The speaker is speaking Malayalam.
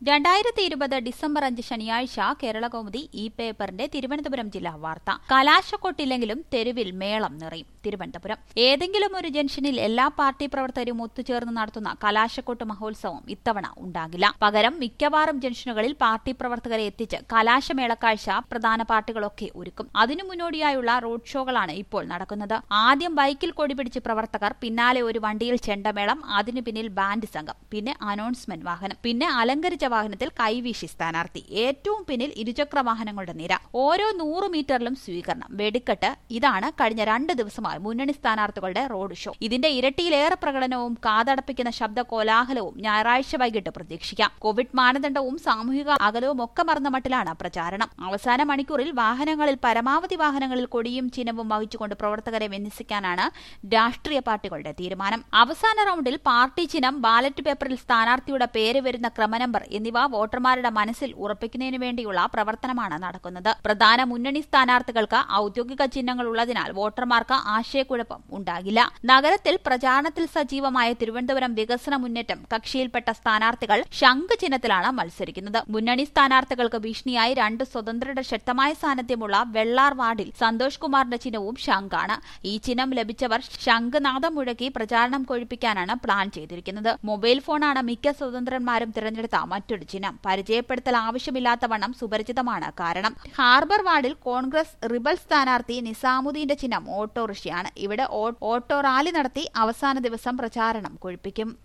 രണ്ടായിരത്തി ഇരുപത് ഡിസംബർ അഞ്ച് ശനിയാഴ്ച കേരള കൗമുദി ഈ പേപ്പറിന്റെ തിരുവനന്തപുരം ജില്ലാ വാർത്ത കലാശക്കൊട്ടില്ലെങ്കിലും തെരുവിൽ മേളം നിറയും തിരുവനന്തപുരം ഏതെങ്കിലും ഒരു ജംഗ്ഷനിൽ എല്ലാ പാർട്ടി പ്രവർത്തകരും ഒത്തുചേർന്ന് നടത്തുന്ന കലാശക്കൊട്ട് മഹോത്സവം ഇത്തവണ ഉണ്ടാകില്ല പകരം മിക്കവാറും ജംഗ്ഷനുകളിൽ പാർട്ടി പ്രവർത്തകരെ എത്തിച്ച് കലാശമേളക്കാഴ്ച പ്രധാന പാർട്ടികളൊക്കെ ഒരുക്കും അതിനു മുന്നോടിയായുള്ള റോഡ് ഷോകളാണ് ഇപ്പോൾ നടക്കുന്നത് ആദ്യം ബൈക്കിൽ കൊടിപിടിച്ച് പ്രവർത്തകർ പിന്നാലെ ഒരു വണ്ടിയിൽ ചെണ്ടമേളം അതിനു പിന്നിൽ ബാൻഡ് സംഘം പിന്നെ അനൗൺസ്മെന്റ് വാഹനം പിന്നെ അലങ്കരിച്ച വാഹനത്തിൽ കൈവീശി സ്ഥാനാർത്ഥി ഏറ്റവും പിന്നിൽ ഇരുചക്ര വാഹനങ്ങളുടെ നിര ഓരോ നൂറ് മീറ്ററിലും സ്വീകരണം വെടിക്കെട്ട് ഇതാണ് കഴിഞ്ഞ രണ്ട് ദിവസമായി മുന്നണി സ്ഥാനാർത്ഥികളുടെ റോഡ് ഷോ ഇതിന്റെ ഇരട്ടിയിലേറെ പ്രകടനവും കാതടപ്പിക്കുന്ന ശബ്ദ കോലാഹലവും ഞായറാഴ്ച വൈകിട്ട് പ്രതീക്ഷിക്കാം കോവിഡ് മാനദണ്ഡവും സാമൂഹിക അകലവും ഒക്കെ മറന്ന മട്ടിലാണ് പ്രചാരണം അവസാന മണിക്കൂറിൽ വാഹനങ്ങളിൽ പരമാവധി വാഹനങ്ങളിൽ കൊടിയും ചിഹ്നവും വഹിച്ചുകൊണ്ട് പ്രവർത്തകരെ വിന്യസിക്കാനാണ് രാഷ്ട്രീയ പാർട്ടികളുടെ തീരുമാനം അവസാന റൌണ്ടിൽ പാർട്ടി ചിഹ്നം ബാലറ്റ് പേപ്പറിൽ സ്ഥാനാർത്ഥിയുടെ പേര് വരുന്ന ക്രമനമ്പർ എന്നിവ വോട്ടർമാരുടെ മനസ്സിൽ ഉറപ്പിക്കുന്നതിനു വേണ്ടിയുള്ള പ്രവർത്തനമാണ് നടക്കുന്നത് പ്രധാന മുന്നണി സ്ഥാനാർത്ഥികൾക്ക് ഔദ്യോഗിക ചിഹ്നങ്ങൾ ഉള്ളതിനാൽ വോട്ടർമാർക്ക് ആശയക്കുഴപ്പം ഉണ്ടാകില്ല നഗരത്തിൽ പ്രചാരണത്തിൽ സജീവമായ തിരുവനന്തപുരം വികസന മുന്നേറ്റം കക്ഷിയിൽപ്പെട്ട സ്ഥാനാർത്ഥികൾ ശംഖ് ചിഹ്നത്തിലാണ് മത്സരിക്കുന്നത് മുന്നണി സ്ഥാനാർത്ഥികൾക്ക് ഭീഷണിയായി രണ്ട് സ്വതന്ത്രരുടെ ശക്തമായ സാന്നിധ്യമുള്ള വെള്ളാർ വാർഡിൽ സന്തോഷ് കുമാറിന്റെ ചിഹ്നവും ശംഖാണ് ഈ ചിഹ്നം ലഭിച്ചവർ ശംഖനാഥം മുഴക്കി പ്രചാരണം കൊഴിപ്പിക്കാനാണ് പ്ലാൻ ചെയ്തിരിക്കുന്നത് മൊബൈൽ ഫോണാണ് മിക്ക സ്വതന്ത്രന്മാരും തിരഞ്ഞെടുത്ത മറ്റൊരു ചിഹ്നം പരിചയപ്പെടുത്തൽ ആവശ്യമില്ലാത്ത വണ്ണം സുപരിചിതമാണ് കാരണം ഹാർബർ വാർഡിൽ കോൺഗ്രസ് റിബൽ സ്ഥാനാർത്ഥി നിസാമുദ്ദീന്റെ ചിഹ്നം ഓട്ടോറിക്ഷയാണ് ഇവിടെ ഓട്ടോ റാലി നടത്തി അവസാന ദിവസം പ്രചാരണം കൊഴിപ്പിക്കും